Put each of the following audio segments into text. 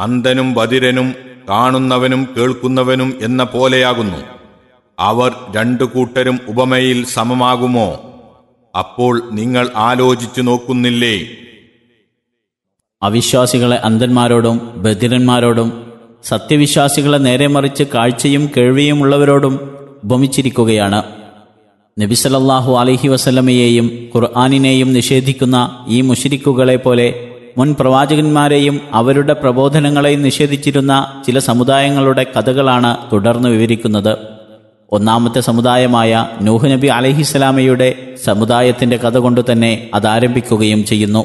അന്ധനും ബധിരനും കാണുന്നവനും കേൾക്കുന്നവനും എന്ന പോലെയാകുന്നു അവർ രണ്ടു കൂട്ടരും ഉപമയിൽ സമമാകുമോ അപ്പോൾ നിങ്ങൾ ആലോചിച്ചു നോക്കുന്നില്ലേ അവിശ്വാസികളെ അന്ധന്മാരോടും ബധിരന്മാരോടും സത്യവിശ്വാസികളെ നേരെ മറിച്ച് കാഴ്ചയും കേൾവിയുമുള്ളവരോടും ഉപമിച്ചിരിക്കുകയാണ് നബിസലല്ലാഹു അലഹി വസല്ലമയെയും ഖുർആാനിനെയും നിഷേധിക്കുന്ന ഈ മുഷിരിക്കുകളെ പോലെ മുൻ പ്രവാചകന്മാരെയും അവരുടെ പ്രബോധനങ്ങളെയും നിഷേധിച്ചിരുന്ന ചില സമുദായങ്ങളുടെ കഥകളാണ് തുടർന്ന് വിവരിക്കുന്നത് ഒന്നാമത്തെ സമുദായമായ നൂഹ് നബി അലഹിസ്സലാമയുടെ സമുദായത്തിന്റെ കഥ കൊണ്ട് തന്നെ അതാരംഭിക്കുകയും ചെയ്യുന്നു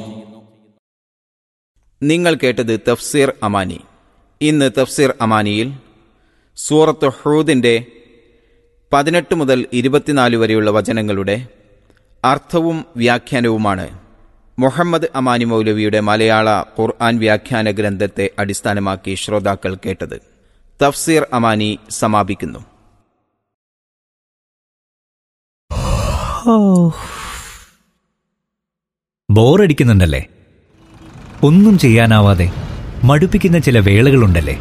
നിങ്ങൾ കേട്ടത് തഫ്സീർ അമാനി ഇന്ന് തഫ്സീർ അമാനിയിൽ സൂറത്ത് ഹൂദിന്റെ പതിനെട്ട് മുതൽ ഇരുപത്തിനാല് വരെയുള്ള വചനങ്ങളുടെ അർത്ഥവും വ്യാഖ്യാനവുമാണ് മുഹമ്മദ് അമാനി മൗലവിയുടെ മലയാള ഖുർആൻ വ്യാഖ്യാന ഗ്രന്ഥത്തെ അടിസ്ഥാനമാക്കി ശ്രോതാക്കൾ കേട്ടത് തഫ്സീർ അമാനി സമാപിക്കുന്നു ബോറടിക്കുന്നുണ്ടല്ലേ ഒന്നും ചെയ്യാനാവാതെ മടുപ്പിക്കുന്ന ചില വേളകളുണ്ടല്ലേ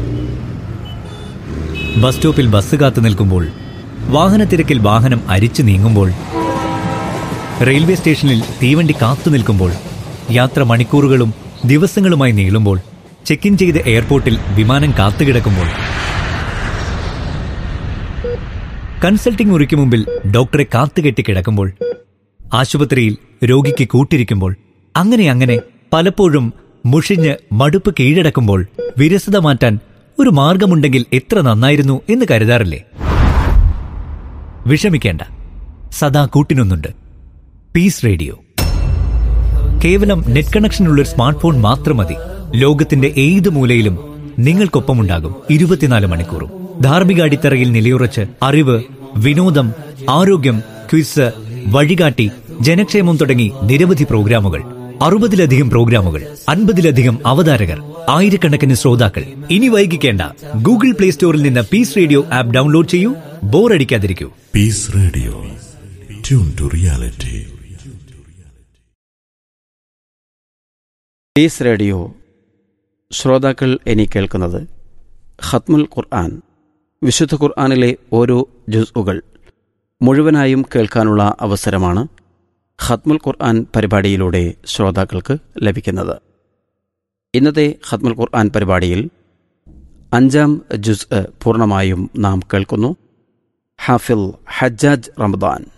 ബസ് സ്റ്റോപ്പിൽ ബസ് കാത്തു നിൽക്കുമ്പോൾ വാഹനത്തിരക്കിൽ വാഹനം അരിച്ചു നീങ്ങുമ്പോൾ റെയിൽവേ സ്റ്റേഷനിൽ തീവണ്ടി കാത്തു നിൽക്കുമ്പോൾ യാത്ര മണിക്കൂറുകളും ദിവസങ്ങളുമായി നീളുമ്പോൾ ചെക്ക് ഇൻ ചെയ്ത് എയർപോർട്ടിൽ വിമാനം കാത്തുകിടക്കുമ്പോൾ കൺസൾട്ടിംഗ് മുറിക്ക് മുമ്പിൽ ഡോക്ടറെ കാത്തുകെട്ടി കിടക്കുമ്പോൾ ആശുപത്രിയിൽ രോഗിക്ക് കൂട്ടിരിക്കുമ്പോൾ അങ്ങനെ അങ്ങനെ പലപ്പോഴും മുഷിഞ്ഞ് മടുപ്പ് കീഴടക്കുമ്പോൾ വിരസത മാറ്റാൻ ഒരു മാർഗമുണ്ടെങ്കിൽ എത്ര നന്നായിരുന്നു എന്ന് കരുതാറില്ലേ വിഷമിക്കേണ്ട സദാ കൂട്ടിനൊന്നുണ്ട് പീസ് റേഡിയോ കേവലം നെറ്റ് കണക്ഷനുള്ള ഒരു സ്മാർട്ട് ഫോൺ മാത്രം മതി ലോകത്തിന്റെ ഏത് മൂലയിലും നിങ്ങൾക്കൊപ്പമുണ്ടാകും ഇരുപത്തിനാല് മണിക്കൂറും ധാർമ്മിക അടിത്തറയിൽ നിലയുറച്ച് അറിവ് വിനോദം ആരോഗ്യം ക്വിസ് വഴികാട്ടി ജനക്ഷേമം തുടങ്ങി നിരവധി പ്രോഗ്രാമുകൾ അറുപതിലധികം പ്രോഗ്രാമുകൾ അൻപതിലധികം അവതാരകർ ആയിരക്കണക്കിന് ശ്രോതാക്കൾ ഇനി വൈകിക്കേണ്ട ഗൂഗിൾ പ്ലേ സ്റ്റോറിൽ നിന്ന് പീസ് റേഡിയോ ആപ്പ് ഡൗൺലോഡ് ചെയ്യൂ ബോറടിക്കാതിരിക്കൂ Peace Radio. Tune to reality. Peace radio ശ്രോതാക്കൾ ഇനി കേൾക്കുന്നത് ഖത്മുൽ ഖുർആൻ വിശുദ്ധ ഖുർആനിലെ ഓരോ ജുസ്ഉകൾ മുഴുവനായും കേൾക്കാനുള്ള അവസരമാണ് ഖത്മുൽ ഖുർആൻ പരിപാടിയിലൂടെ ശ്രോതാക്കൾക്ക് ലഭിക്കുന്നത് ഇന്നത്തെ ഖത്മുൽ ഖുർആൻ പരിപാടിയിൽ അഞ്ചാം ജുസ് പൂർണ്ണമായും നാം കേൾക്കുന്നു ഹാഫിൽ ഹജ്ജാജ് റമദാൻ